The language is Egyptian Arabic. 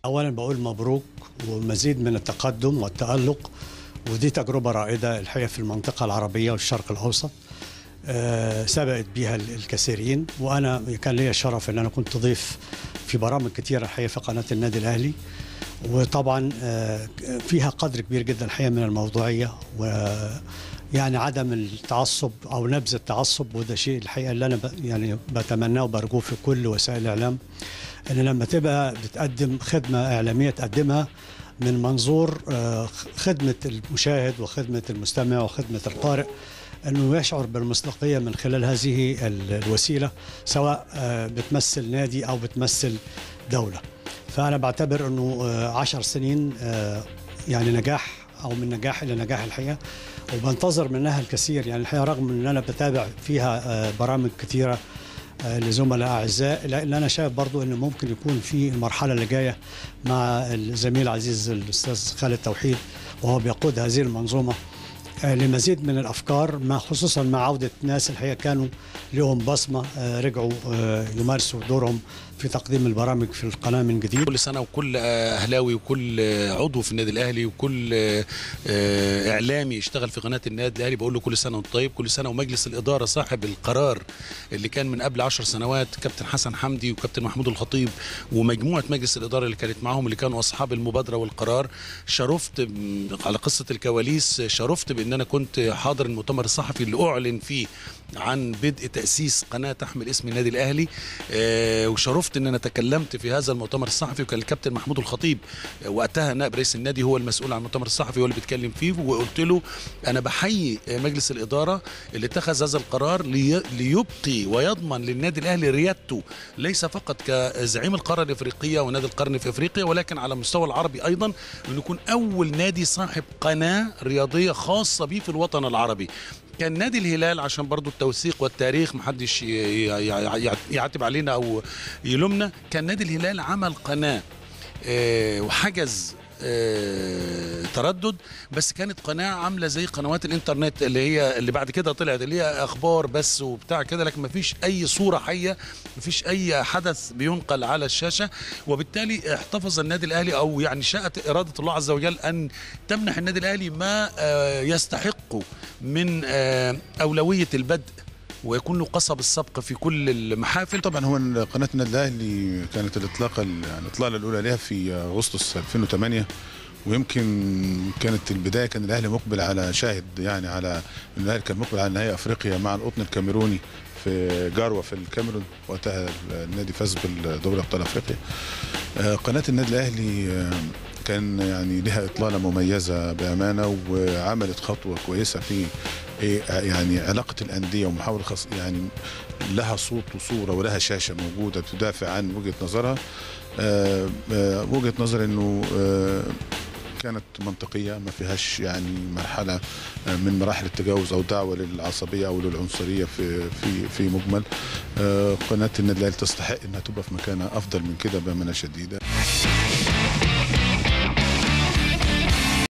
اولا بقول مبروك ومزيد من التقدم والتالق ودي تجربه رائده الحقيقه في المنطقه العربيه والشرق الاوسط آه، سبقت بها الكثيرين وانا كان لي الشرف ان انا كنت ضيف في برامج كثيره الحقيقه في قناه النادي الاهلي وطبعا آه، فيها قدر كبير جدا الحقيقه من الموضوعيه ويعني عدم التعصب او نبذ التعصب وده شيء الحقيقه اللي انا ب- يعني بتمناه وبرجوه في كل وسائل الاعلام ان لما تبقى بتقدم خدمه اعلاميه تقدمها من منظور آه، خدمه المشاهد وخدمه المستمع وخدمه القارئ انه يشعر بالمصداقيه من خلال هذه ال- الوسيله سواء آه، بتمثل نادي او بتمثل دوله. فانا بعتبر انه آه، عشر سنين آه، يعني نجاح او من نجاح الى نجاح الحقيقه وبنتظر منها الكثير يعني الحقيقه رغم ان انا بتابع فيها آه، برامج كثيره آه، لزملاء اعزاء الا ان انا شايف برضو ان ممكن يكون في المرحله اللي جايه مع الزميل العزيز الاستاذ خالد توحيد وهو بيقود هذه المنظومه آه، لمزيد من الافكار ما خصوصا مع عوده ناس الحقيقه كانوا لهم بصمه آه، رجعوا آه، يمارسوا دورهم في تقديم البرامج في القناه من جديد كل سنه وكل آه، اهلاوي وكل آه، عضو في النادي الاهلي وكل آه، آه، اعلامي يشتغل في قناه النادي الاهلي بقول له كل سنه وانت طيب كل سنه ومجلس الاداره صاحب القرار اللي كان من قبل عشر سنوات كابتن حسن حمدي وكابتن محمود الخطيب ومجموعه مجلس الاداره اللي كانت معاهم اللي كانوا اصحاب المبادره والقرار شرفت م- على قصه الكواليس شرفت بان انا كنت حاضر المؤتمر الصحفي اللي اعلن فيه عن بدء تاسيس قناه تحمل اسم النادي الاهلي آه، وشرفت ان انا تكلمت في هذا المؤتمر الصحفي وكان الكابتن محمود الخطيب آه، وقتها نائب رئيس النادي هو المسؤول عن المؤتمر الصحفي هو اللي بيتكلم فيه وقلت له انا بحيي آه، مجلس الاداره اللي اتخذ هذا القرار لي- ليبقي ويضمن للنادي الاهلي ريادته ليس فقط كزعيم القاره الافريقيه ونادي القرن في افريقيا ولكن على المستوى العربي ايضا انه يكون اول نادي صاحب قناه رياضيه خاصه به في الوطن العربي كان نادي الهلال عشان برضو التوثيق والتاريخ محدش ي- ي- ي- يعتب علينا او يلومنا كان نادي الهلال عمل قناه آه، وحجز آه، تردد بس كانت قناه عامله زي قنوات الانترنت اللي هي اللي بعد كده طلعت اللي هي اخبار بس وبتاع كده لكن ما فيش اي صوره حيه ما فيش اي حدث بينقل على الشاشه وبالتالي احتفظ النادي الاهلي او يعني شاءت اراده الله عز وجل ان تمنح النادي الاهلي ما آه، يستحقه من آه، اولويه البدء ويكون له قصب السبق في كل المحافل طبعا هو قناه النادي الاهلي كانت الاطلاقه يعني الاطلاله الاولى ليها في اغسطس 2008 ويمكن كانت البدايه كان الاهلي مقبل على شاهد يعني على الاهلي كان مقبل على نهائي افريقيا مع القطن الكاميروني في جاروة في الكاميرون وقتها النادي فاز بدوري ابطال افريقيا آه، قناه النادي الاهلي آه، كان يعني لها اطلاله مميزه بامانه وعملت خطوه كويسه في إيه، يعني علاقه الانديه ومحاوله خص يعني لها صوت وصوره ولها شاشه موجوده تدافع عن وجهه نظرها آه، آه، وجهه نظر انه آه، كانت منطقيه ما فيهاش يعني مرحله آه، من مراحل التجاوز او دعوه للعصبيه او للعنصريه في في في مجمل آه، قناه النادي الاهلي تستحق انها تبقى في مكانها افضل من كده بامانه شديده